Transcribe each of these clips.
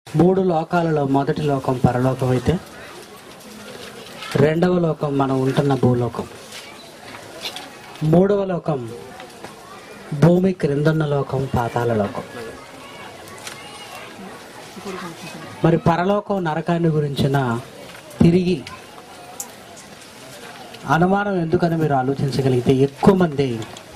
మూడు లోకాలలో మొదటి లోకం పరలోకం అయితే రెండవ లోకం మనం ఉంటున్న భూలోకం మూడవ లోకం భూమి క్రిందున్న లోకం పాతాల లోకం మరి పరలోకం నరకాన్ని గురించిన తిరిగి అనుమానం ఎందుకని మీరు ఆలోచించగలిగితే ఎక్కువ మంది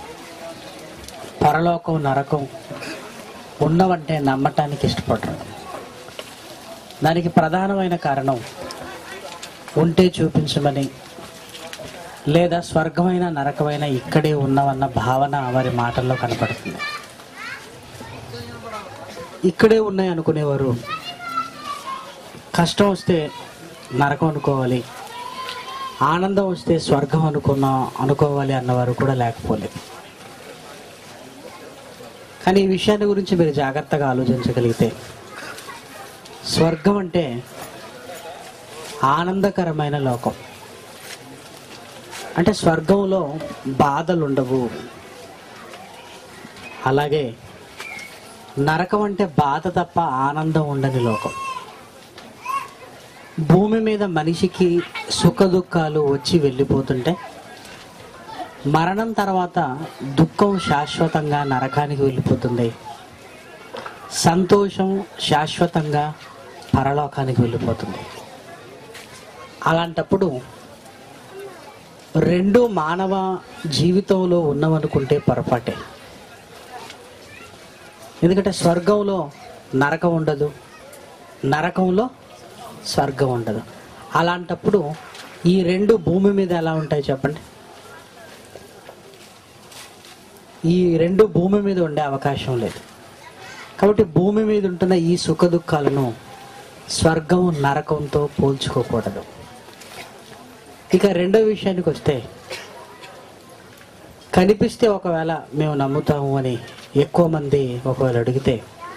పరలోకం నరకం ఉన్నవంటే నమ్మటానికి ఇష్టపడరు దానికి ప్రధానమైన కారణం ఉంటే చూపించమని లేదా స్వర్గమైన నరకమైన ఇక్కడే ఉన్నవన్న భావన వారి మాటల్లో కనపడుతుంది ఇక్కడే ఉన్నాయి అనుకునేవారు కష్టం వస్తే నరకం అనుకోవాలి ఆనందం వస్తే స్వర్గం అనుకున్నా అనుకోవాలి అన్నవారు కూడా లేకపోలేదు కానీ ఈ విషయాన్ని గురించి మీరు జాగ్రత్తగా ఆలోచించగలిగితే స్వర్గం అంటే ఆనందకరమైన లోకం అంటే స్వర్గంలో బాధలు ఉండవు అలాగే నరకం అంటే బాధ తప్ప ఆనందం ఉండని లోకం భూమి మీద మనిషికి సుఖ దుఃఖాలు వచ్చి వెళ్ళిపోతుంటే మరణం తర్వాత దుఃఖం శాశ్వతంగా నరకానికి వెళ్ళిపోతుంది సంతోషం శాశ్వతంగా పరలోకానికి వెళ్ళిపోతుంది అలాంటప్పుడు రెండు మానవ జీవితంలో ఉన్నవనుకుంటే పొరపాటే ఎందుకంటే స్వర్గంలో నరకం ఉండదు నరకంలో స్వర్గం ఉండదు అలాంటప్పుడు ఈ రెండు భూమి మీద ఎలా ఉంటాయి చెప్పండి ఈ రెండు భూమి మీద ఉండే అవకాశం లేదు కాబట్టి భూమి మీద ఉంటున్న ఈ సుఖ దుఃఖాలను స్వర్గం నరకంతో పోల్చుకోకూడదు ఇక రెండో విషయానికి వస్తే కనిపిస్తే ఒకవేళ మేము నమ్ముతాము అని ఎక్కువ మంది ఒకవేళ అడిగితే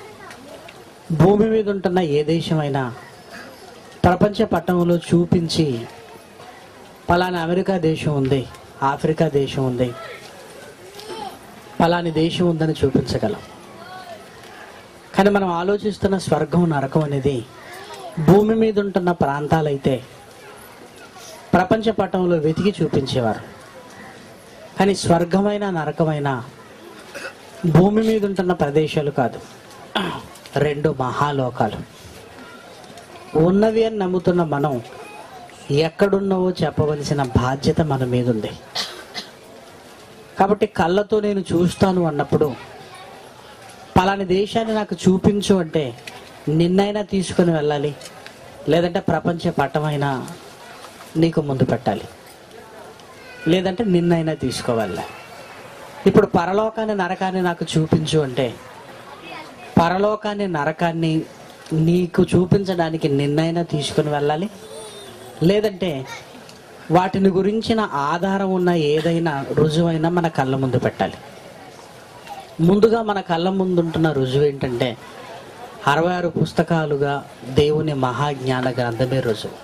భూమి మీద ఉంటున్న ఏ దేశమైనా ప్రపంచ పట్టణంలో చూపించి పలానా అమెరికా దేశం ఉంది ఆఫ్రికా దేశం ఉంది పలాని దేశం ఉందని చూపించగలం కానీ మనం ఆలోచిస్తున్న స్వర్గం నరకం అనేది భూమి మీద ఉంటున్న ప్రాంతాలైతే ప్రపంచ పటంలో వెతికి చూపించేవారు కానీ స్వర్గమైన నరకమైన భూమి మీద ఉంటున్న ప్రదేశాలు కాదు రెండు మహాలోకాలు ఉన్నవి అని నమ్ముతున్న మనం ఎక్కడున్నావో చెప్పవలసిన బాధ్యత మన మీద ఉంది కాబట్టి కళ్ళతో నేను చూస్తాను అన్నప్పుడు పలాని దేశాన్ని నాకు చూపించు అంటే నిన్నైనా తీసుకుని వెళ్ళాలి లేదంటే ప్రపంచ పటమైనా నీకు ముందు పెట్టాలి లేదంటే నిన్నైనా తీసుకోవాలి ఇప్పుడు పరలోకాన్ని నరకాన్ని నాకు చూపించు అంటే పరలోకాన్ని నరకాన్ని నీకు చూపించడానికి నిన్నైనా తీసుకుని వెళ్ళాలి లేదంటే వాటిని గురించిన ఆధారం ఉన్న ఏదైనా రుజువైనా మన కళ్ళ ముందు పెట్టాలి ముందుగా మన కళ్ళ ముందు ఉంటున్న రుజువు ఏంటంటే అరవై ఆరు పుస్తకాలుగా దేవుని మహాజ్ఞాన గ్రంథమే రుజువు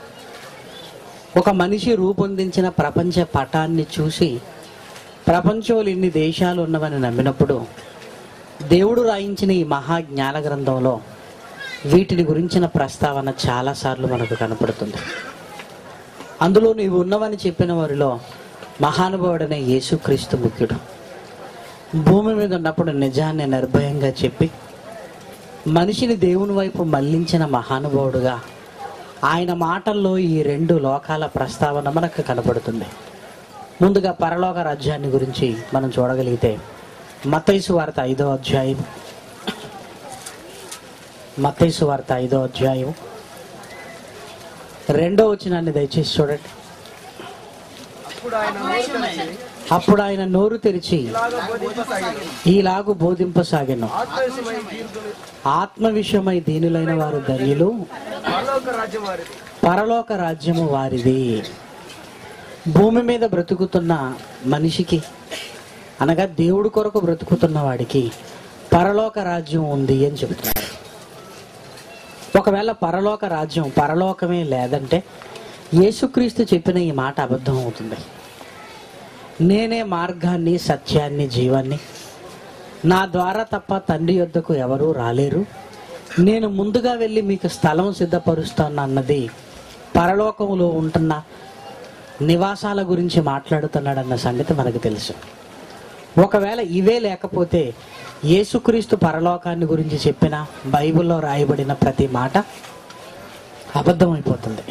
ఒక మనిషి రూపొందించిన ప్రపంచ పటాన్ని చూసి ప్రపంచంలో ఇన్ని దేశాలు ఉన్నవని నమ్మినప్పుడు దేవుడు రాయించిన ఈ మహాజ్ఞాన గ్రంథంలో వీటిని గురించిన ప్రస్తావన చాలాసార్లు మనకు కనపడుతుంది అందులో నీవు ఉన్నవని చెప్పిన వారిలో మహానుభావుడైన యేసుక్రీస్తు ముఖ్యుడు భూమి మీద ఉన్నప్పుడు నిజాన్ని నిర్భయంగా చెప్పి మనిషిని దేవుని వైపు మళ్లించిన మహానుభావుడుగా ఆయన మాటల్లో ఈ రెండు లోకాల ప్రస్తావన మనకు కనపడుతుంది ముందుగా పరలోక రాజ్యాన్ని గురించి మనం చూడగలిగితే మతైసు వార్త ఐదో అధ్యాయం మతైసు వార్త ఐదో అధ్యాయం రెండో వచనాన్ని దయచేసి చూడండి అప్పుడు ఆయన నోరు తెరిచి అప్పుడు ఆయన నోరు తెరిచి ఇలాగ బోధింపసాగాడు ఈలాగు బోధింపసాగాను ఆత్మవిషయమై దీర్ఘులు ఆత్మ విషయమై దీనులైన వారు ధన్యులు పరలోక రాజ్యం వారిది పరలోక రాజ్యము వారిది భూమి మీద బ్రతుకుతున్న మనిషికి అనగా దేవుడి కొరకు బ్రతుకుతున్న వాడికి పరలోక రాజ్యం ఉంది అని చెబుతున్నారు ఒకవేళ పరలోక రాజ్యం పరలోకమే లేదంటే యేసుక్రీస్తు చెప్పిన ఈ మాట అబద్ధం అవుతుంది నేనే మార్గాన్ని సత్యాన్ని జీవాన్ని నా ద్వారా తప్ప తండ్రి యొద్దకు ఎవరూ రాలేరు నేను ముందుగా వెళ్ళి మీకు స్థలం సిద్ధపరుస్తాను అన్నది పరలోకంలో ఉంటున్న నివాసాల గురించి మాట్లాడుతున్నాడన్న సంగతి మనకు తెలుసు ఒకవేళ ఇవే లేకపోతే యేసుక్రీస్తు పరలోకాన్ని గురించి చెప్పిన బైబిల్లో రాయబడిన ప్రతి మాట అబద్ధమైపోతుంది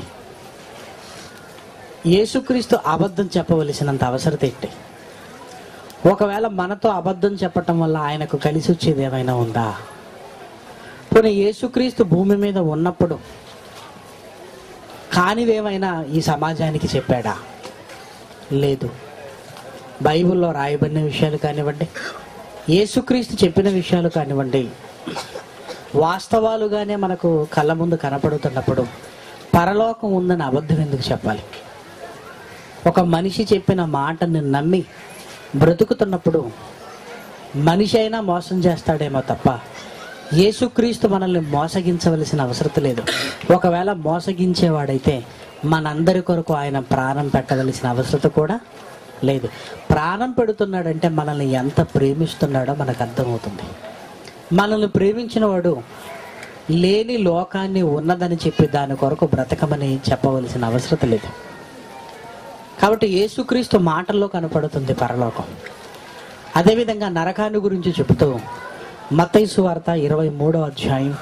యేసుక్రీస్తు అబద్ధం చెప్పవలసినంత అవసరత ఏంటి ఒకవేళ మనతో అబద్ధం చెప్పటం వల్ల ఆయనకు కలిసి వచ్చేది ఏమైనా ఉందా పోనీ యేసుక్రీస్తు భూమి మీద ఉన్నప్పుడు కానివేమైనా ఈ సమాజానికి చెప్పాడా లేదు బైబిల్లో రాయబడిన విషయాలు కానివ్వండి యేసుక్రీస్తు చెప్పిన విషయాలు కానివ్వండి వాస్తవాలుగానే మనకు కళ్ళ ముందు కనపడుతున్నప్పుడు పరలోకం ఉందని అబద్ధం ఎందుకు చెప్పాలి ఒక మనిషి చెప్పిన మాటని నమ్మి బ్రతుకుతున్నప్పుడు మనిషి అయినా మోసం చేస్తాడేమో తప్ప యేసుక్రీస్తు మనల్ని మోసగించవలసిన అవసరం లేదు ఒకవేళ మోసగించేవాడైతే మనందరి కొరకు ఆయన ప్రాణం పెట్టవలసిన అవసరం కూడా లేదు ప్రాణం పెడుతున్నాడంటే మనల్ని ఎంత ప్రేమిస్తున్నాడో మనకు అర్థమవుతుంది మనల్ని ప్రేమించిన వాడు లేని లోకాన్ని ఉన్నదని చెప్పి దాని కొరకు బ్రతకమని చెప్పవలసిన అవసరం లేదు కాబట్టి యేసుక్రీస్తు మాటల్లో కనపడుతుంది పరలోకం అదేవిధంగా నరకాన్ని గురించి చెబుతూ మత్తైసు వార్త ఇరవై మూడో అధ్యాయం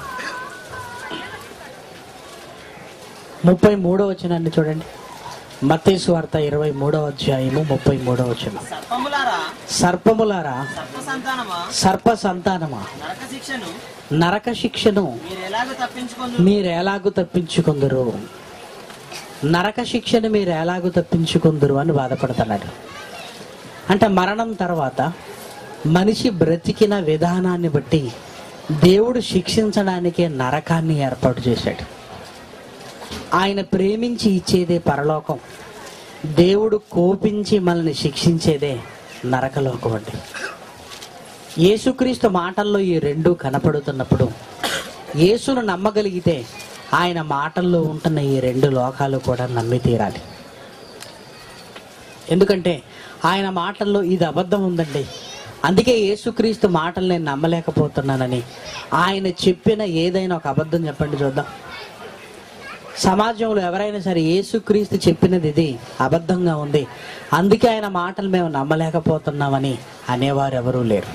ముప్పై మూడో వచనాన్ని చూడండి మత్తైసు వార్త ఇరవై మూడో అధ్యాయము ముప్పై మూడో వచనం సర్పములారా సర్పములారా సర్ప సంతానమా సర్ప సంతానమా నరక శిక్షను నరక శిక్షను మీరు ఎలాగ తప్పించుకుందు మీరు ఎలాగూ తప్పించుకుందరు నరక శిక్షను మీరు ఎలాగూ తప్పించుకుందరు అని బాధపడుతున్నాడు అంటే మరణం తర్వాత మనిషి బ్రతికిన విధానాన్ని బట్టి దేవుడు శిక్షించడానికే నరకాన్ని ఏర్పాటు చేశాడు ఆయన ప్రేమించి ఇచ్చేదే పరలోకం దేవుడు కోపించి మనల్ని శిక్షించేదే నరకలోకం అండి యేసుక్రీస్తు మాటల్లో ఈ రెండు కనపడుతున్నప్పుడు యేసును నమ్మగలిగితే ఆయన మాటల్లో ఉంటున్న ఈ రెండు లోకాలు కూడా నమ్మి తీరాలి ఎందుకంటే ఆయన మాటల్లో ఇది అబద్ధం ఉందండి అందుకే యేసుక్రీస్తు మాటలు నేను నమ్మలేకపోతున్నానని ఆయన చెప్పిన ఏదైనా ఒక అబద్ధం చెప్పండి చూద్దాం సమాజంలో ఎవరైనా సరే యేసుక్రీస్తు చెప్పినది ఇది అబద్ధంగా ఉంది అందుకే ఆయన మాటలు మేము నమ్మలేకపోతున్నామని అనేవారు ఎవరూ లేరు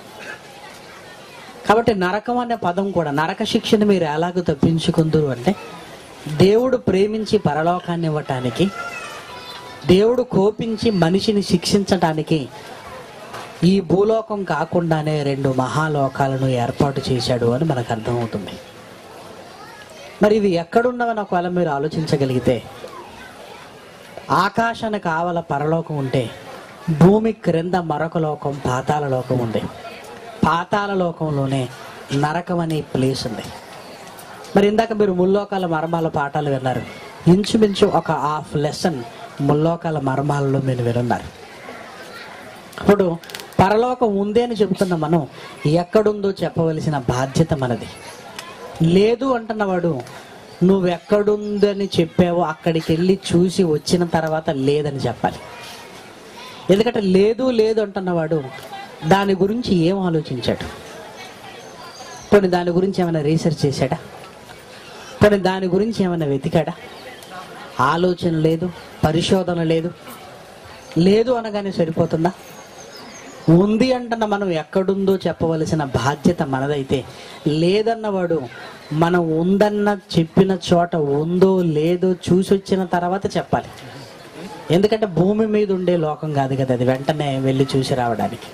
కాబట్టి నరకం అనే పదం కూడా నరక శిక్షను మీరు ఎలాగో తప్పించుకుందరు అంటే దేవుడు ప్రేమించి పరలోకాన్ని ఇవ్వటానికి దేవుడు కోపించి మనిషిని శిక్షించటానికి ఈ భూలోకం కాకుండానే రెండు మహాలోకాలను ఏర్పాటు చేశాడు అని మనకు అర్థమవుతుంది మరి ఇవి ఎక్కడున్నవని ఒకవేళ మీరు ఆలోచించగలిగితే ఆకాశానికి కావల పరలోకం ఉంటే భూమి క్రింద మరొక లోకం పాతాల లోకం ఉంది పాతాల లోకంలోనే నరకం అనే ప్లేస్ ఉంది మరి ఇందాక మీరు ముల్లోకాల మర్మాల పాఠాలు విన్నారు ఇంచుమించు ఒక హాఫ్ లెసన్ ముల్లోకాల మర్మాలలో మీరు వినున్నారు ఇప్పుడు పరలోకం ఉంది అని చెబుతున్న మనం ఎక్కడుందో చెప్పవలసిన బాధ్యత మనది లేదు అంటున్నవాడు నువ్వెక్కడుందని చెప్పావో అక్కడికి వెళ్ళి చూసి వచ్చిన తర్వాత లేదని చెప్పాలి ఎందుకంటే లేదు లేదు అంటున్నవాడు దాని గురించి ఏం ఆలోచించాడు పోనీ దాని గురించి ఏమైనా రీసెర్చ్ చేశాడా పోనీ దాని గురించి ఏమైనా వెతికాడా ఆలోచన లేదు పరిశోధన లేదు లేదు అనగానే సరిపోతుందా ఉంది అంటున్న మనం ఎక్కడుందో చెప్పవలసిన బాధ్యత మనదైతే లేదన్నవాడు మనం ఉందన్న చెప్పిన చోట ఉందో లేదో చూసి వచ్చిన తర్వాత చెప్పాలి ఎందుకంటే భూమి మీద ఉండే లోకం కాదు కదా అది వెంటనే వెళ్ళి చూసి రావడానికి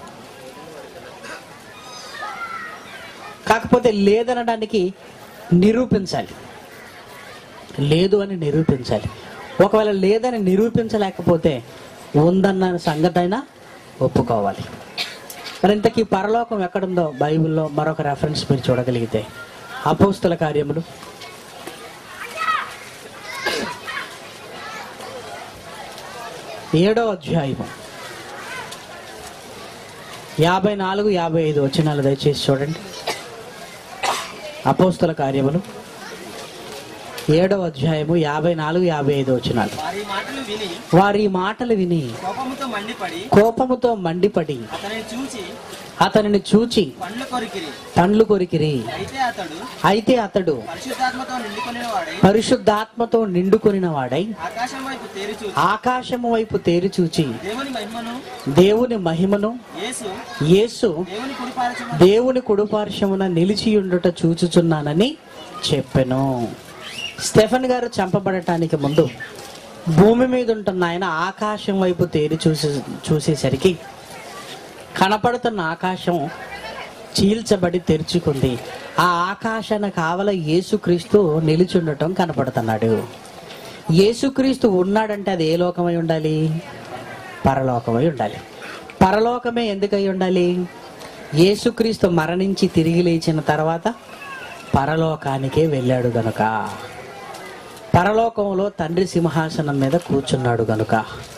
కాకపోతే లేదనడానికి నిరూపించాలి లేదు అని నిరూపించాలి ఒకవేళ లేదని నిరూపించలేకపోతే ఉందన్న సంగతి అయినా ఒప్పుకోవాలి మరి ఇంతకీ పరలోకం ఎక్కడుందో బైబిల్లో మరొక రెఫరెన్స్ మీరు చూడగలిగితే అపోస్తుల కార్యములు ఏడో అధ్యాయము యాభై నాలుగు యాభై ఐదు వచనాలు దయచేసి చూడండి అపోస్తుల కార్యములు ఏడవ అధ్యాయము యాభై నాలుగు యాభై ఐదు వచ్చినాలు వారి మాటలు విని వారి మాటలు విని కోపముతో మండిపడి కోపముతో మండిపడి అతనిని చూచి అతనిని చూచి పండ్లు కొరికిరి పండ్లు కొరికిరి అయితే అతడు అయితే అతడు పరిశుద్ధాత్మతో నిండుకునే వాడై పరిశుద్ధాత్మతో నిండుకొనిన వాడై ఆకాశం వైపు తేరి చూచి ఆకాశము వైపు తేరి చూచి దేవుని మహిమను దేవుని మహిమను యేసు యేసు దేవుని కుడిపారచమ దేవుని కుడిపార్శ్వమున నిలిచియుండుట చూచుచున్నానని చెప్పెను స్టెఫన్ గారు చంపబడటానికి ముందు భూమి మీద ఉంటున్న ఆయన ఆకాశం వైపు తేరి చూసి చూసేసరికి కనపడుతున్న ఆకాశం చీల్చబడి తెరుచుకుంది ఆ ఆకాశాన కావల యేసుక్రీస్తు నిలిచుండటం కనపడుతున్నాడు యేసుక్రీస్తు ఉన్నాడంటే అది ఏ లోకమై ఉండాలి పరలోకమై ఉండాలి పరలోకమే ఎందుకై ఉండాలి యేసుక్రీస్తు మరణించి తిరిగి లేచిన తర్వాత పరలోకానికే వెళ్ళాడు గనుక పరలోకంలో తండ్రి సింహాసనం మీద కూర్చున్నాడు గనుక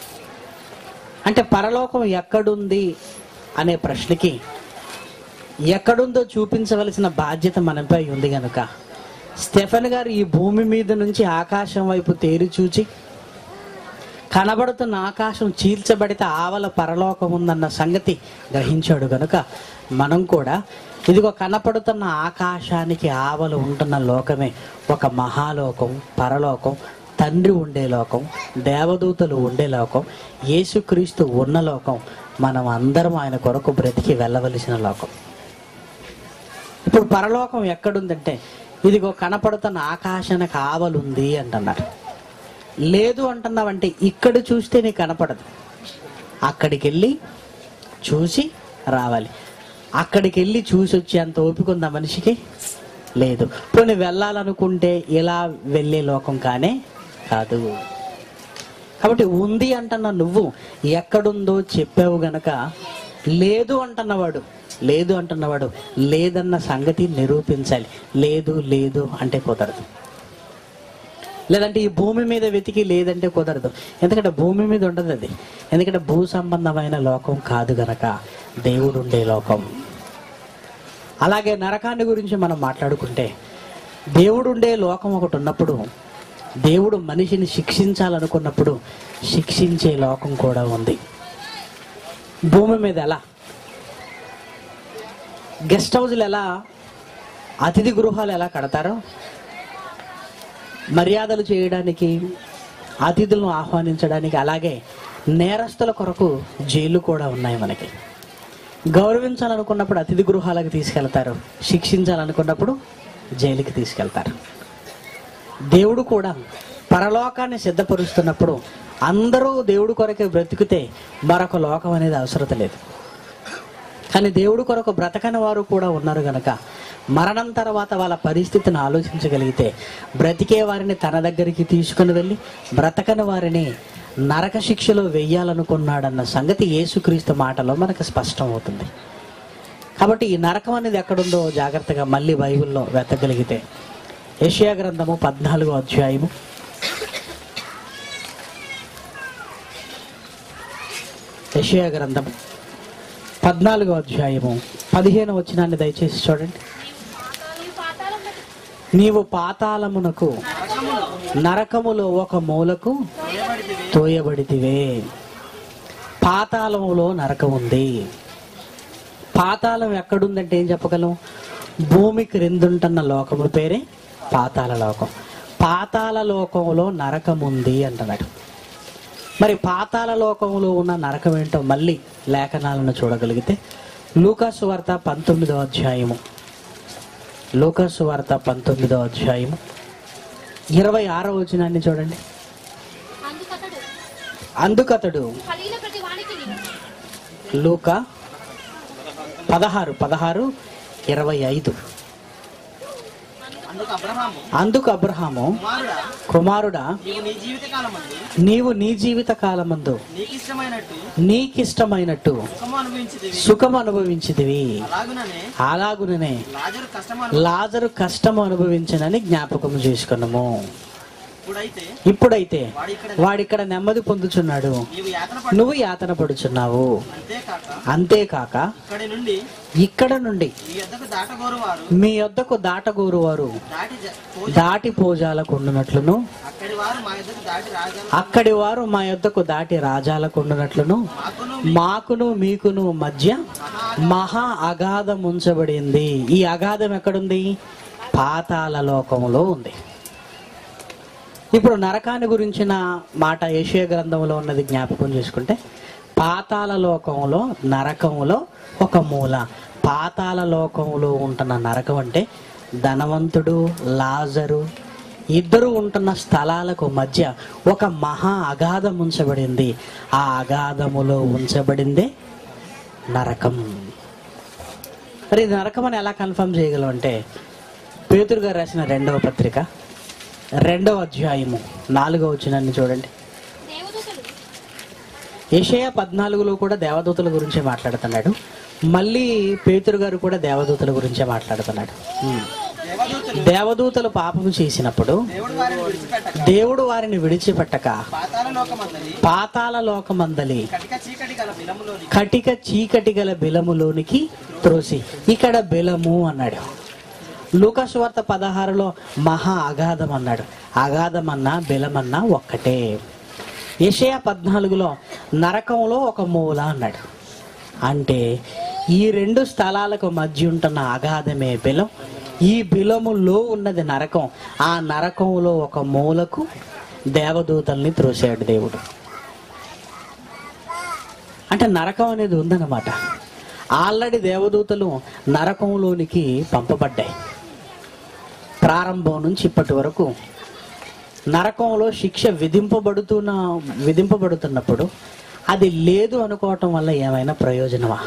అంటే పరలోకం ఎక్కడుంది అనే ప్రశ్నకి ఎక్కడుందో చూపించవలసిన బాధ్యత మనపై ఉంది గనుక స్టెఫెన్ గారు ఈ భూమి మీద నుంచి ఆకాశం వైపు తేరి చూచి కనబడుతున్న ఆకాశం చీల్చబడితే ఆవల పరలోకం ఉందన్న సంగతి గ్రహించాడు గనుక మనం కూడా ఇదిగో కనపడుతున్న ఆకాశానికి ఆవలు ఉంటున్న లోకమే ఒక మహాలోకం పరలోకం తండ్రి ఉండే లోకం దేవదూతలు ఉండే లోకం యేసుక్రీస్తు ఉన్న లోకం మనం అందరం ఆయన కొరకు బ్రతికి వెళ్ళవలసిన లోకం ఇప్పుడు పరలోకం ఎక్కడుందంటే ఇదిగో కనపడుతున్న ఆకాశానికి ఆవలుంది అంటున్నారు లేదు అంటున్నావంటే ఇక్కడ చూస్తే నీకు కనపడదు అక్కడికి వెళ్ళి చూసి రావాలి అక్కడికి వెళ్ళి చూసి వచ్చేంత ఓపిక ఉందా మనిషికి లేదు పోనీ వెళ్ళాలనుకుంటే ఇలా వెళ్ళే లోకం కానే కాదు కాబట్టి ఉంది అంటున్న నువ్వు ఎక్కడుందో చెప్పావు గనక లేదు అంటున్నవాడు లేదు అంటున్నవాడు లేదన్న సంగతి నిరూపించాలి లేదు లేదు అంటే కుదరదు లేదంటే ఈ భూమి మీద వెతికి లేదంటే కుదరదు ఎందుకంటే భూమి మీద ఉండదు అది ఎందుకంటే భూ సంబంధమైన లోకం కాదు గనక దేవుడు ఉండే లోకం అలాగే నరకాన్ని గురించి మనం మాట్లాడుకుంటే దేవుడు ఉండే లోకం ఒకటి ఉన్నప్పుడు దేవుడు మనిషిని శిక్షించాలనుకున్నప్పుడు శిక్షించే లోకం కూడా ఉంది భూమి మీద ఎలా గెస్ట్ హౌస్లు ఎలా అతిథి గృహాలు ఎలా కడతారో మర్యాదలు చేయడానికి అతిథులను ఆహ్వానించడానికి అలాగే నేరస్తుల కొరకు జైలు కూడా ఉన్నాయి మనకి గౌరవించాలనుకున్నప్పుడు అతిథి గృహాలకు తీసుకెళ్తారు శిక్షించాలనుకున్నప్పుడు జైలుకి తీసుకెళ్తారు దేవుడు కూడా పరలోకాన్ని సిద్ధపరుస్తున్నప్పుడు అందరూ దేవుడు కొరకే బ్రతికితే మరొక లోకం అనేది అవసరత లేదు కానీ దేవుడు కొరకు బ్రతకని వారు కూడా ఉన్నారు గనక మరణం తర్వాత వాళ్ళ పరిస్థితిని ఆలోచించగలిగితే బ్రతికే వారిని తన దగ్గరికి తీసుకుని వెళ్ళి బ్రతకని వారిని నరక శిక్షలో వెయ్యాలనుకున్నాడన్న సంగతి యేసుక్రీస్తు మాటలో మనకు స్పష్టం అవుతుంది కాబట్టి ఈ నరకం అనేది ఎక్కడుందో జాగ్రత్తగా మళ్ళీ బైబిల్లో వెతకగలిగితే యెషయా గ్రంథము పద్నాలుగో అధ్యాయము యెషయా గ్రంథం పద్నాలుగో అధ్యాయము పదిహేను వచనాన్ని దయచేసి చూడండి నీవు పాతాళమునకు నరకములో ఒక మూలకు తోయబడితివే పాతాళములో నరకం ఉంది పాతాళం ఎక్కడుందంటే ఏం చెప్పగలం భూమికి రెండుంటున్న లోకము పేరే పాతాళ లోకం పాతాళ లోకంలో నరకం ఉంది అంటున్నాడు మరి పాతాళ లోకంలో ఉన్న నరకం ఏంటో మళ్ళీ లేఖనాలను చూడగలిగితే లూకాసు వార్త పంతొమ్మిదో అధ్యాయము లూకాసు వార్త పంతొమ్మిదో అధ్యాయము ఇరవై ఆరో వచనాన్ని చూడండి అందుకతడు అందుకతడు కలిగిన ప్రతి వానికి లూక పదహారు పదహారు ఇరవై ఐదు అందుకు అబ్రహాము అందుకు అబ్రహాము కుమారుడా కుమారుడా నీవు నీ జీవిత కాలమందు నీవు నీ జీవిత కాలమందు నీకు ఇష్టమైనట్టు నీకిష్టమైనట్టు సుఖము అనుభవించింది సుఖం అనుభవించిదివి అలాగుననే అలాగుననే లాజరు కష్టము అను- లాజరు కష్టం అనుభవించనని జ్ఞాపకం చేసుకున్నాము ఇప్పుడైతే ఇప్పుడైతే వాడు ఇక్కడ వాడిక్కడ నెమ్మది పొందుచున్నాడు నీవు యాతన పడు నువ్వు యాతన పడుచున్నావు అంతేకాక అంతేకాక ఇక్కడి నుండి ఇక్కడ నుండి మీ యొద్దకు దాటగోరు వారు మీ యొద్దకు దాటగోరు వారు దాటి జ- పోయి దాటి పోజాలకు ఉండునట్లును అక్కడి వారు మా యొద్దకు దాటి రాజాలు అక్కడి వారు మా యొద్దకు దాటి రాజాలకు ఉండునట్లును మాకును మాకును మీకును మధ్య మహా అగాధం ఉంచబడింది ఈ అగాధం ఎక్కడుంది పాతాల లోకములో ఉంది ఇప్పుడు నరకాన్ని గురించిన మాట ఏషియా గ్రంథంలో ఉన్నది జ్ఞాపకం చేసుకుంటే పాతాల లోకంలో నరకములో ఒక మూల పాతాల లోకంలో ఉంటున్న నరకం అంటే ధనవంతుడు లాజరు ఇద్దరు ఉంటున్న స్థలాలకు మధ్య ఒక మహా అగాధం ఉంచబడింది ఆ అగాధములో ఉంచబడిందే నరకం మరి ఇది నరకం అని ఎలా కన్ఫర్మ్ చేయగలం అంటే పేతురు గారు రాసిన రెండవ పత్రిక రెండవ అధ్యాయము నాలుగవ వచ్చినాన్ని చూడండి దేవదూతలు ఏషయా పద్నాలుగులో కూడా దేవదూతల గురించే మాట్లాడుతున్నాడు మళ్ళీ పేతురు గారు కూడా దేవదూతల గురించే మాట్లాడుతున్నాడు ఉమ్. దేవదూతలు దేవదూతలు పాపము చేసినప్పుడు దేవుడు వారిని విడిచిపెట్టక దేవుడు వారిని విడిచిపెట్టక పాతాల లోకమందలి పాతాల లోకమందలి కటిక చీకటి గల బిలములోని కటిక చీకటి గల బిలములోనికి త్రోసి ఇక్కడ బిలము అన్నాడు లూకాసు వార్త పదహారులో మహా అగాధం అన్నాడు అగాధం అన్నా బిలమన్నా ఒక్కటే యెషయా పద్నాలుగులో నరకంలో ఒక మూల అన్నాడు అంటే ఈ రెండు స్థలాలకు మధ్య ఉంటున్న అగాధమే బిలం ఈ బిలములో ఉన్నది నరకం ఆ నరకంలో ఒక మూలకు దేవదూతల్ని త్రోసాడు దేవుడు అంటే నరకం అనేది ఉందన్నమాట ఆల్రెడీ దేవదూతలు నరకంలోనికి పంపబడ్డాయి ప్రారంభం నుంచి ఇప్పటి వరకు నరకంలో శిక్ష విధింపబడుతున్న విధింపబడుతున్నప్పుడు అది లేదు అనుకోవటం వల్ల ఏమైనా ప్రయోజనమా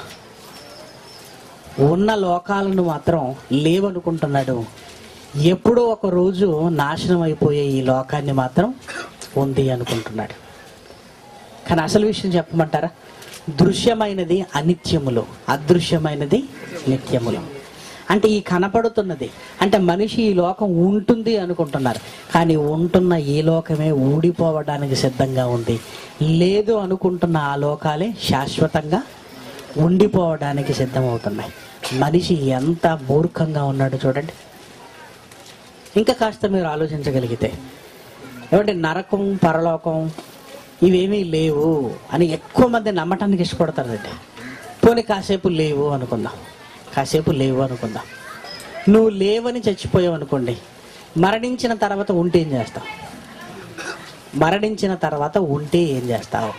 ఉన్న లోకాలను మాత్రం లేవనుకుంటున్నాడు ఎప్పుడో ఒక రోజు నాశనం అయిపోయే ఈ లోకాన్ని మాత్రం ఉంది అనుకుంటున్నాడు కానీ అసలు విషయం చెప్పమంటారా దృశ్యమైనది అనిత్యములు అదృశ్యమైనది నిత్యములు అంటే ఈ కనపడుతున్నది అంటే మనిషి ఈ లోకం ఉంటుంది అనుకుంటున్నారు కానీ ఉంటున్న ఈ లోకమే ఊడిపోవడానికి సిద్ధంగా ఉంది లేదు అనుకుంటున్న ఆ లోకాలే శాశ్వతంగా ఉండిపోవడానికి సిద్ధమవుతున్నాయి మనిషి ఎంత మూర్ఖంగా ఉన్నాడో చూడండి ఇంకా కాస్త మీరు ఆలోచించగలిగితే ఏమంటే నరకం పరలోకం ఇవేమీ లేవు అని ఎక్కువ మంది నమ్మటానికి ఇష్టపడతారండి పోనీ కాసేపు లేవు అనుకుందాం కాసేపు లేవు అనుకుందాం నువ్వు లేవని చచ్చిపోయావు అనుకోండి మరణించిన తర్వాత ఉంటే ఏం చేస్తావు మరణించిన తర్వాత ఉంటే ఏం చేస్తావు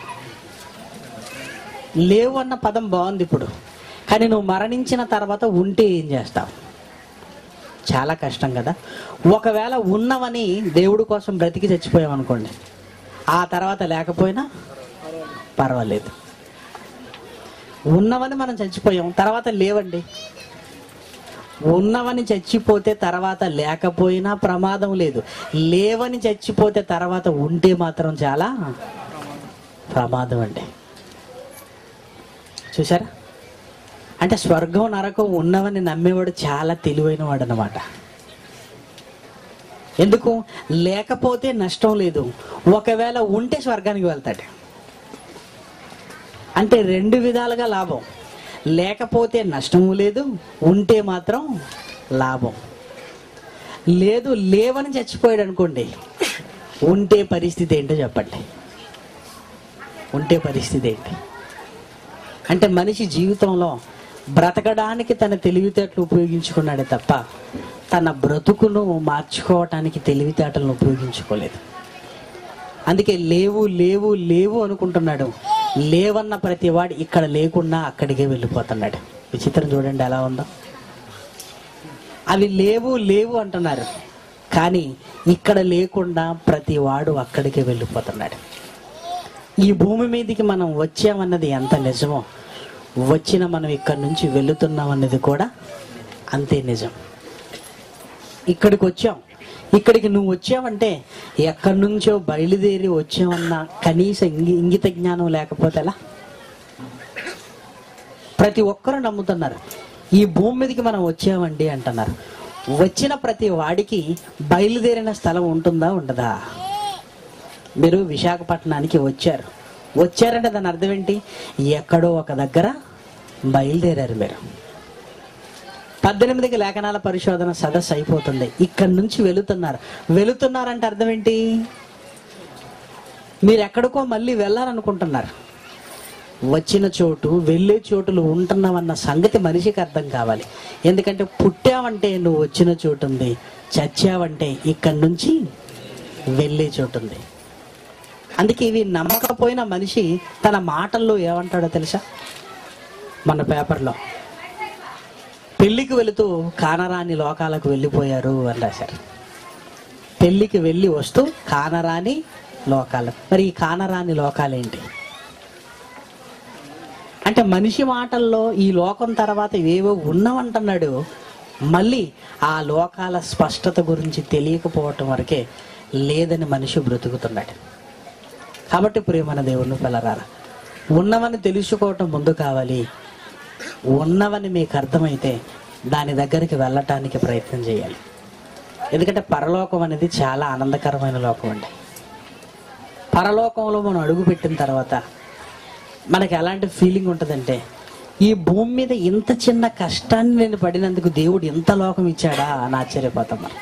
లేవు అన్న పదం బాగుంది ఇప్పుడు కానీ నువ్వు మరణించిన తర్వాత ఉంటే ఏం చేస్తావు చాలా కష్టం కదా ఒకవేళ ఉన్నవని దేవుడి కోసం బ్రతికి చచ్చిపోయాం అనుకోండి ఆ తర్వాత లేకపోయినా పర్వాలేదు ఉన్నవని మనం చచ్చిపోయాం తర్వాత లేవండి ఉన్నవని చచ్చిపోతే తర్వాత లేకపోయినా ప్రమాదం లేదు లేవని చచ్చిపోతే తర్వాత ఉంటే మాత్రం చాలా ప్రమాదం అండి చూసారా అంటే స్వర్గం నరకం ఉన్నవని నమ్మేవాడు చాలా తెలివైన వాడు అనమాట ఎందుకు లేకపోతే నష్టం లేదు ఒకవేళ ఉంటే స్వర్గానికి వెళ్తాడు అంటే రెండు విధాలుగా లాభం లేకపోతే నష్టము లేదు ఉంటే మాత్రం లాభం లేదు లేవని చచ్చిపోయాడు అనుకోండి ఉంటే పరిస్థితి ఏంటో చెప్పండి ఉంటే పరిస్థితి ఏంటి అంటే మనిషి జీవితంలో బ్రతకడానికి తన తెలివితేటలు ఉపయోగించుకున్నాడే తప్ప తన బ్రతుకును మార్చుకోవటానికి తెలివితేటలను ఉపయోగించుకోలేదు అందుకే లేవు లేవు లేవు అనుకుంటున్నాడు లేవన్న ప్రతి వాడు ఇక్కడ లేకుండా అక్కడికే వెళ్ళిపోతున్నాడు విచిత్రం చూడండి ఎలా ఉందో అవి లేవు లేవు అంటున్నారు కానీ ఇక్కడ లేకుండా ప్రతి వాడు అక్కడికే వెళ్ళిపోతున్నాడు ఈ భూమి మీదకి మనం వచ్చామన్నది ఎంత నిజమో వచ్చిన మనం ఇక్కడి నుంచి వెళుతున్నాం అన్నది కూడా అంతే నిజం ఇక్కడికి వచ్చాం ఇక్కడికి నువ్వు వచ్చావంటే ఎక్కడి నుంచో బయలుదేరి వచ్చావన్న కనీస ఇంగి ఇంగిత జ్ఞానం లేకపోతే ఎలా ప్రతి ఒక్కరూ నమ్ముతున్నారు ఈ భూమి మీదకి మనం వచ్చామండి అంటున్నారు వచ్చిన ప్రతి వాడికి బయలుదేరిన స్థలం ఉంటుందా ఉండదా మీరు విశాఖపట్నానికి వచ్చారు వచ్చారంటే దాని అర్థం ఏంటి ఎక్కడో ఒక దగ్గర బయలుదేరారు మీరు పద్దెనిమిదికి లేఖనాల పరిశోధన సదస్సు అయిపోతుంది ఇక్కడి నుంచి వెళుతున్నారు వెళుతున్నారంటే అర్థం ఏంటి మీరు ఎక్కడికో మళ్ళీ వెళ్ళాలనుకుంటున్నారు వచ్చిన చోటు వెళ్ళే చోటులు ఉంటున్నామన్న సంగతి మనిషికి అర్థం కావాలి ఎందుకంటే పుట్టావంటే నువ్వు వచ్చిన చోటు ఉంది చచ్చావంటే ఇక్కడి నుంచి వెళ్ళే చోటు ఉంది అందుకే ఇవి నమ్మకపోయిన మనిషి తన మాటల్లో ఏమంటాడో తెలుసా మన పేపర్లో పెళ్లికి వెళుతూ కానరాని లోకాలకు వెళ్ళిపోయారు అని రాశారు పెళ్లికి వెళ్ళి వస్తూ కానరాని లోకాలు మరి ఈ కానరాని లోకాలేంటి అంటే మనిషి మాటల్లో ఈ లోకం తర్వాత ఏవో ఉన్నవంటున్నాడు మళ్ళీ ఆ లోకాల స్పష్టత గురించి తెలియకపోవటం వరకే లేదని మనిషి బ్రతుకుతున్నాడు కాబట్టి ప్రియమైన దేవుని పిల్లరారా ఉన్నవని తెలుసుకోవటం ముందు కావాలి ఉన్నవని మీకు అర్థమైతే దాని దగ్గరికి వెళ్ళటానికి ప్రయత్నం చేయాలి ఎందుకంటే పరలోకం అనేది చాలా ఆనందకరమైన లోకం అండి పరలోకంలో మనం అడుగు పెట్టిన తర్వాత మనకి ఎలాంటి ఫీలింగ్ ఉంటుందంటే ఈ భూమి మీద ఇంత చిన్న కష్టాన్ని నేను పడినందుకు దేవుడు ఇంత లోకం ఇచ్చాడా అని ఆశ్చర్యపోతాం మనం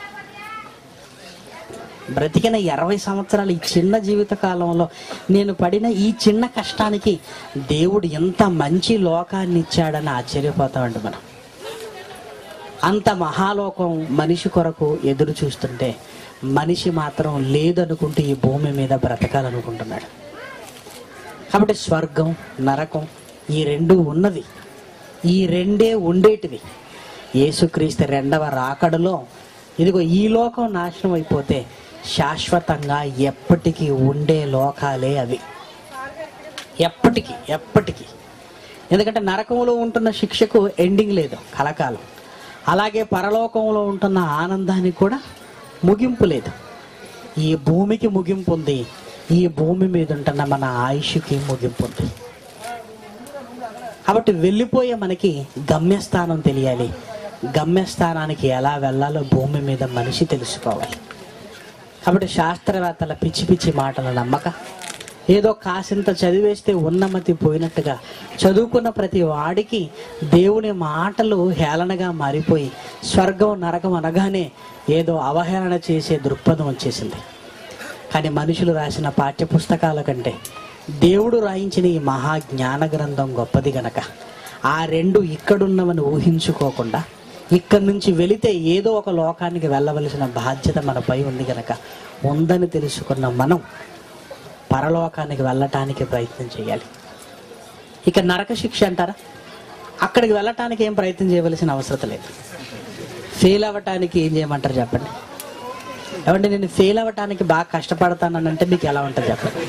బ్రతికిన ఇరవై సంవత్సరాలు ఈ చిన్న జీవిత కాలంలో నేను పడిన ఈ చిన్న కష్టానికి దేవుడు ఎంత మంచి లోకాన్ని ఇచ్చాడని ఆశ్చర్యపోతామండి మనం అంత మహాలోకం మనిషి కొరకు ఎదురు చూస్తుంటే మనిషి మాత్రం లేదనుకుంటూ ఈ భూమి మీద బ్రతకాలనుకుంటున్నాడు కాబట్టి స్వర్గం నరకం ఈ రెండు ఉన్నవి ఈ రెండే ఉండేటివి యేసుక్రీస్తు రెండవ రాకడలో ఇదిగో ఈ లోకం నాశనం అయిపోతే శాశ్వతంగా ఎప్పటికీ ఉండే లోకాలే అవి ఎప్పటికీ ఎప్పటికీ ఎందుకంటే నరకంలో ఉంటున్న శిక్షకు ఎండింగ్ లేదు కలకాలం అలాగే పరలోకంలో ఉంటున్న ఆనందానికి కూడా ముగింపు లేదు ఈ భూమికి ముగింపు ఉంది ఈ భూమి మీద ఉంటున్న మన ఆయుష్కి ముగింపు ఉంది కాబట్టి వెళ్ళిపోయే మనకి గమ్యస్థానం తెలియాలి గమ్యస్థానానికి ఎలా వెళ్ళాలో భూమి మీద మనిషి తెలుసుకోవాలి కాబట్టి శాస్త్రవేత్తల పిచ్చి పిచ్చి మాటలు నమ్మక ఏదో కాసింత చదివేస్తే ఉన్నమతి పోయినట్టుగా చదువుకున్న ప్రతి వాడికి దేవుని మాటలు హేళనగా మారిపోయి స్వర్గం నరకం అనగానే ఏదో అవహేళన చేసే దృక్పథం వచ్చేసింది కానీ మనుషులు రాసిన పాఠ్యపుస్తకాల కంటే దేవుడు రాయించిన ఈ మహా జ్ఞాన గ్రంథం గొప్పది గనక ఆ రెండు ఇక్కడున్నవని ఊహించుకోకుండా ఇక్కడి నుంచి వెళితే ఏదో ఒక లోకానికి వెళ్ళవలసిన బాధ్యత మనపై ఉంది గనక ఉందని తెలుసుకున్న మనం పరలోకానికి వెళ్ళటానికి ప్రయత్నం చేయాలి ఇక నరక శిక్ష అంటారా అక్కడికి వెళ్ళటానికి ఏం ప్రయత్నం చేయవలసిన అవసరం లేదు ఫెయిల్ అవ్వటానికి ఏం చేయమంటారు చెప్పండి ఏమంటే నేను ఫెయిల్ అవ్వటానికి బాగా కష్టపడతానంటే మీకు ఎలా ఉంటుంది చెప్పండి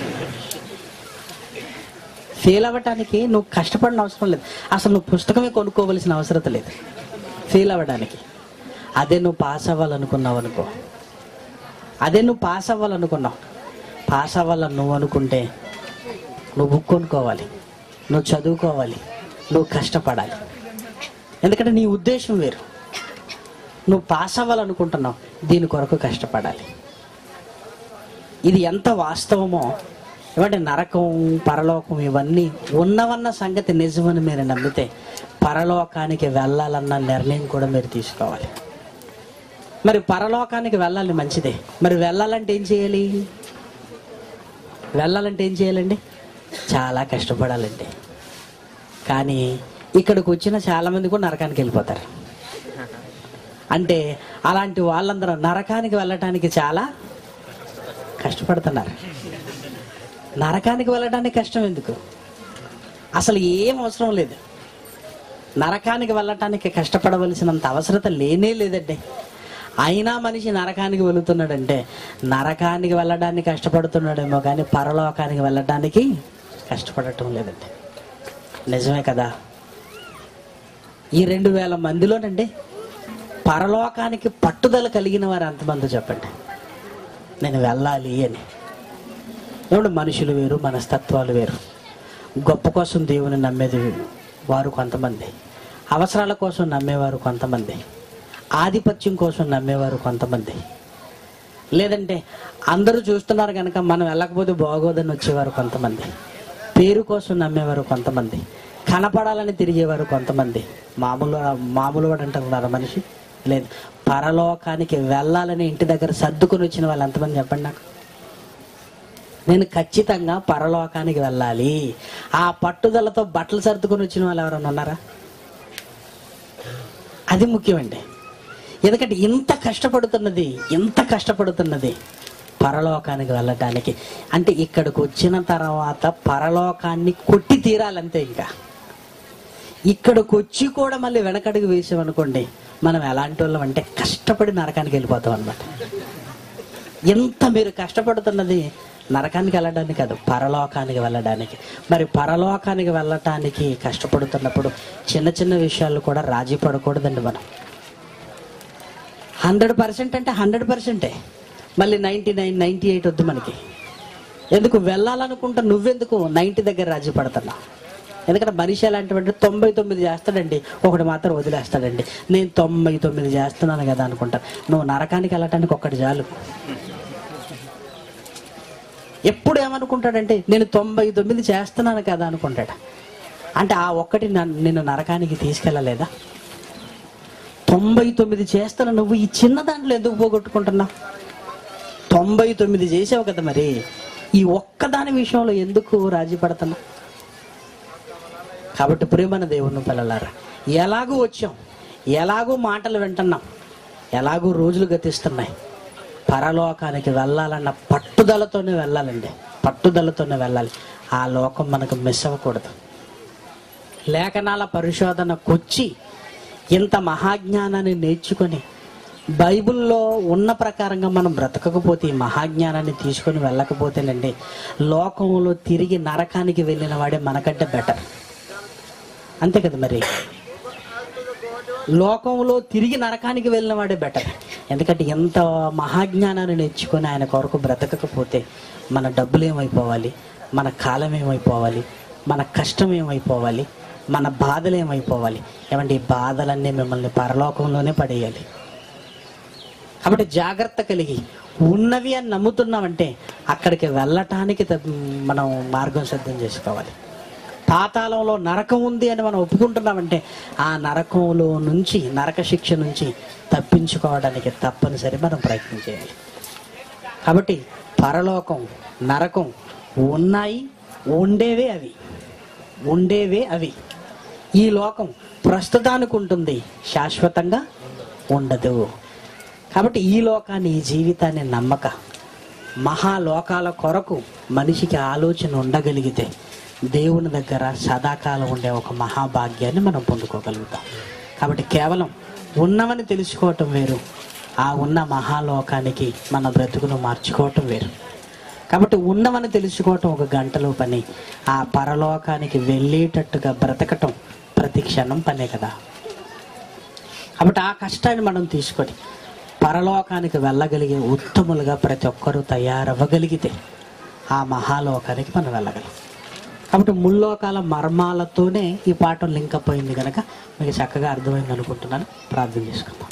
ఫెయిల్ అవ్వటానికి నువ్వు కష్టపడిన అవసరం లేదు అసలు నువ్వు పుస్తకమే కొనుక్కోవలసిన అవసరం లేదు ఫెయిల్ అవ్వడానికి అదే నువ్వు పాస్ అవ్వాలనుకున్నావు అనుకో అదే నువ్వు పాస్ అవ్వాలనుకున్నావు పాస్ అవ్వాలని నువ్వు అనుకుంటే నువ్వు బుక్ కొనుక్కోవాలి నువ్వు చదువుకోవాలి నువ్వు కష్టపడాలి ఎందుకంటే నీ ఉద్దేశం వేరు నువ్వు పాస్ అవ్వాలనుకుంటున్నావు దీని కొరకు కష్టపడాలి ఇది ఎంత వాస్తవమో ఏమంటే నరకం పరలోకం ఇవన్నీ ఉన్నవన్న సంగతి నిజమని మీరు నమ్మితే పరలోకానికి వెళ్ళాలన్న నిర్ణయం కూడా మీరు తీసుకోవాలి మరి పరలోకానికి వెళ్ళాలి మంచిదే మరి వెళ్ళాలంటే ఏం చేయాలి వెళ్ళాలంటే ఏం చేయాలండి చాలా కష్టపడాలండి కానీ ఇక్కడికి వచ్చిన చాలా మంది కూడా నరకానికి వెళ్ళిపోతారు అంటే అలాంటి వాళ్ళందరూ నరకానికి వెళ్ళటానికి చాలా కష్టపడుతున్నారు నరకానికి వెళ్ళడానికి కష్టం ఎందుకు అసలు ఏం అవసరం లేదు నరకానికి వెళ్ళటానికి కష్టపడవలసినంత అవసరత లేనే లేదండి అయినా మనిషి నరకానికి వెళుతున్నాడంటే నరకానికి వెళ్ళడానికి కష్టపడుతున్నాడేమో కానీ పరలోకానికి వెళ్ళడానికి కష్టపడటం లేదండి నిజమే కదా ఈ రెండు వేల మందిలోనండి పరలోకానికి పట్టుదల కలిగిన వారు ఎంతమంది చెప్పండి నేను వెళ్ళాలి అని ఏమంటే మనుషులు వేరు మనస్తత్వాలు వేరు గొప్ప కోసం దేవుని నమ్మేది వారు కొంతమంది అవసరాల కోసం నమ్మేవారు కొంతమంది ఆధిపత్యం కోసం నమ్మేవారు కొంతమంది లేదంటే అందరూ చూస్తున్నారు కనుక మనం వెళ్ళకపోతే బాగోదని వచ్చేవారు కొంతమంది పేరు కోసం నమ్మేవారు కొంతమంది కనపడాలని తిరిగేవారు కొంతమంది మామూలు మామూలు వాడు అంటారు కదా మనిషి లేదు పరలోకానికి వెళ్ళాలని ఇంటి దగ్గర సర్దుకుని వచ్చిన వాళ్ళు ఎంతమంది చెప్పండి నాకు నేను ఖచ్చితంగా పరలోకానికి వెళ్ళాలి ఆ పట్టుదలతో బట్టలు సర్దుకుని వచ్చిన వాళ్ళు ఎవరైనా ఉన్నారా అది ముఖ్యమండి ఎందుకంటే ఇంత కష్టపడుతున్నది ఇంత కష్టపడుతున్నది పరలోకానికి వెళ్ళటానికి అంటే ఇక్కడికి వచ్చిన తర్వాత పరలోకాన్ని కొట్టి తీరాలంతే ఇంకా ఇక్కడికి వచ్చి కూడా మళ్ళీ వెనకడుగు వేసామనుకోండి మనం ఎలాంటి వాళ్ళం అంటే కష్టపడి నరకానికి వెళ్ళిపోతాం అనమాట ఎంత మీరు కష్టపడుతున్నది నరకానికి వెళ్ళడానికి కాదు పరలోకానికి వెళ్ళడానికి మరి పరలోకానికి వెళ్ళటానికి కష్టపడుతున్నప్పుడు చిన్న చిన్న విషయాలు కూడా రాజీ పడకూడదండి మనం హండ్రెడ్ పర్సెంట్ అంటే హండ్రెడ్ పర్సెంటే మళ్ళీ నైంటీ నైన్ నైంటీ ఎయిట్ వద్దు మనకి ఎందుకు వెళ్ళాలనుకుంటా నువ్వెందుకు నైంటీ దగ్గర రాజీ పడుతున్నావు ఎందుకంటే మనిషి ఎలాంటి తొంభై తొమ్మిది చేస్తాడండి ఒకటి మాత్రం వదిలేస్తాడండి నేను తొంభై తొమ్మిది చేస్తున్నాను కదా అనుకుంటాను నువ్వు నరకానికి వెళ్ళటానికి ఒక్కటి చాలు ఎప్పుడు ఏమనుకుంటాడంటే నేను తొంభై తొమ్మిది చేస్తున్నాను కదా అనుకుంటాడు అంటే ఆ ఒక్కటి నన్ను- నిన్ను నరకానికి తీసుకెళ్ళలేదా తొంభై తొమ్మిది చేస్తాను నువ్వు ఈ చిన్న దాంట్లో ఎందుకు పోగొట్టుకుంటున్నావు తొంభై తొమ్మిది చేసావు కదా మరి ఈ ఒక్కదాని విషయంలో ఎందుకు రాజీ పడుతున్నావు కాబట్టి ప్రేమన దేవుని పిల్లలారా ఎలాగూ వచ్చాం ఎలాగూ మాటలు వింటున్నాం ఎలాగూ రోజులు గతిస్తున్నాయి పరలోకానికి వెళ్ళాలన్న పట్టుదలతోనే వెళ్ళాలండి పట్టుదలతోనే వెళ్ళాలి ఆ లోకం మనకు మిస్ అవ్వకూడదు లేఖనాల పరిశోధనకొచ్చి ఇంత మహాజ్ఞానాన్ని నేర్చుకొని బైబిల్లో ఉన్న ప్రకారంగా మనం బ్రతకకపోతే ఈ మహాజ్ఞానాన్ని తీసుకొని వెళ్ళకపోతేనండి లోకంలో తిరిగి నరకానికి వెళ్ళిన వాడే మనకంటే బెటర్ అంతే కదా మరి లోకంలో తిరిగి నరకానికి వెళ్ళిన వాడే బెటర్ ఎందుకంటే ఎంత మహాజ్ఞానాన్ని నేర్చుకొని ఆయన కొరకు బ్రతకకపోతే మన డబ్బులు ఏమైపోవాలి మన కాలం ఏమైపోవాలి మన కష్టం ఏమైపోవాలి మన బాధలు ఏమైపోవాలి ఏమంటే ఈ బాధలన్నీ మిమ్మల్ని పరలోకంలోనే పడేయాలి కాబట్టి జాగ్రత్త కలిగి ఉన్నవి అని నమ్ముతున్నామంటే అక్కడికి వెళ్ళటానికి త- మనం మార్గం సిద్ధం చేసుకోవాలి పాతాళంలో నరకం ఉంది అని మనం ఒప్పుకుంటున్నామంటే ఆ నరకంలో నుంచి నరక శిక్ష నుంచి తప్పించుకోవడానికి తప్పనిసరి మనం ప్రయత్నం చేయాలి కాబట్టి పరలోకం నరకం ఉన్నాయి ఉండేవే అవి ఉండేవే అవి ఈ లోకం ప్రస్తుతానికి ఉంటుంది శాశ్వతంగా ఉండదు కాబట్టి ఈ లోకాన్ని ఈ జీవితాన్ని నమ్మక మహాలోకాల కొరకు మనిషికి ఆలోచన ఉండగలిగితే దేవుని దగ్గర సదాకాలం ఉండే ఒక మహాభాగ్యాన్ని మనం పొందుకోగలుగుతాం కాబట్టి కేవలం ఉన్నవని తెలుసుకోవటం వేరు ఆ ఉన్న మహాలోకానికి మన బ్రతుకును మార్చుకోవటం వేరు కాబట్టి ఉన్నవని తెలుసుకోవటం ఒక గంటలో పని ఆ పరలోకానికి వెళ్ళేటట్టుగా బ్రతకటం ప్రతి క్షణం పనే కదా కాబట్టి ఆ కష్టాన్ని మనం తీసుకొని పరలోకానికి వెళ్ళగలిగే ఉత్తములుగా ప్రతి ఒక్కరూ తయారవ్వగలిగితే ఆ మహాలోకానికి మనం వెళ్ళగలం కాబట్టి ముల్లోకాల మర్మాలతోనే ఈ పాఠం లింక్ అప్ అయింది కనుక మీకు చక్కగా అర్థమైంది అనుకుంటున్నాను ప్రార్థన చేసుకుందాం